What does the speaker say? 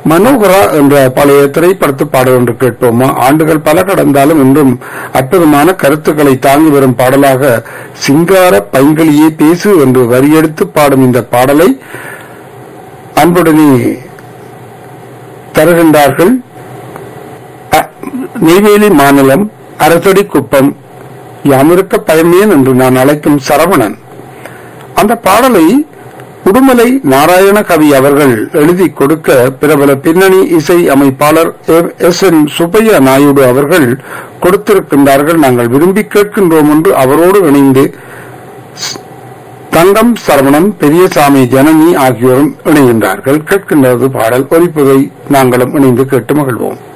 மனோகரா என்ற பழைய திரைப்படத்து பாடல் ஒன்று கேட்போமா ஆண்டுகள் பல கடந்தாலும் இன்றும் அற்புதமான கருத்துக்களை தாங்கி வரும் பாடலாக சிங்கார பைங்களியே பேசு என்று வரியெடுத்து பாடும் இந்த பாடலை அன்புடனே தருகின்றார்கள் அ- நெய்வேலி மாநிலம் அரசடி குப்பம் யாமிருக்க பயமேன் என்று நான் அழைக்கும் சரவணன் அந்த பாடலை உடுமலை நாராயண கவி அவர்கள் எழுதி கொடுக்க பிரபல பின்னணி இசை அமைப்பாளர் எஸ் என் சுப்பையா நாயுடு அவர்கள் கொடுத்திருக்கின்றார்கள் நாங்கள் விரும்பி கேட்கின்றோம் என்று அவரோடு இணைந்து ஸ்- தங்கம் சரவணன் பெரியசாமி ஜனனி ஆகியோரும் இணைகின்றார்கள் கேட்கின்றது பாடல் ஒலிப்பதை நாங்களும் இணைந்து கேட்டு மகிழ்வோம்